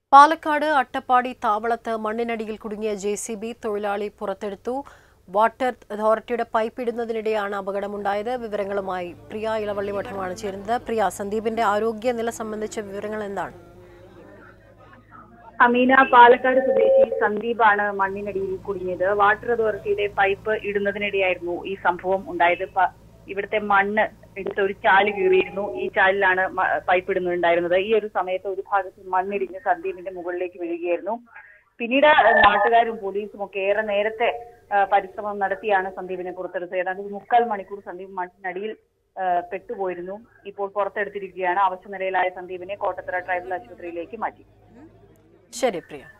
പാലക്കാട് അട്ടപ്പാടി താവളത്ത് മണ്ണിനടിയിൽ കുടുങ്ങിയ J C B തൊഴിലാളി പുറത്തെടുത്തു വാട്ടർ അതോറിറ്റിയുടെ പൈപ്പ് ഇടുന്നതിനിടെയാണ് അപകടമുണ്ടായത് വിവരങ്ങളുമായി പ്രിയ ഇളവള്ളി മഠമാണ് ചേരുന്നത് പ്രിയ സന്ദീപിന്റെ ആരോഗ്യനില സംബന്ധിച്ച വിവരങ്ങൾ എന്താണ് അമീന പാലക്കാട് സ്വദേശി സന്ദീപാണ് മണ്ണിനടിയിൽ കുടുങ്ങിയത് വാട്ടർ അതോറിറ്റിയുടെ പൈപ്പ് ഇടുന്നതിനിടെയായിരുന്നു ഈ സംഭവം ഉണ്ടായത് പ- ഇവിടുത്തെ മണ്ണ് എടുത്ത് ഒരു ചാല് കീറിയിരുന്നു ഈ ചാലിലാണ് മ- പൈപ്പ് ഇടുന്നുണ്ടായിരുന്നത് ഈ ഒരു സമയത്ത് ഒരു ഭാഗത്ത് മണ്ണിടിഞ്ഞ് സന്ദീപിന്റെ മുകളിലേക്ക് വീഴുകയായിരുന്നു പിന്നീട് നാട്ടുകാരും പോലീസും ഒക്കെ ഏറെ നേരത്തെ ആ, പരിശ്രമം നടത്തിയാണ് സന്ദീപിനെ പുറത്തെടുത്തത് ഏതാണ്ട് ഒരു മുക്കാൽ മണിക്കൂർ സന്ദീപ് മണ്ണിനടിയിൽ ആ, പെട്ടുപോയിരുന്നു ഇപ്പോൾ പുറത്തെടുത്തിരിക്കുകയാണ് അവശനിലയിലായ സന്ദീപിനെ കോട്ടത്തറ ട്രൈബൽ ആശുപത്രിയിലേക്ക് മാറ്റി ശരി പ്രിയ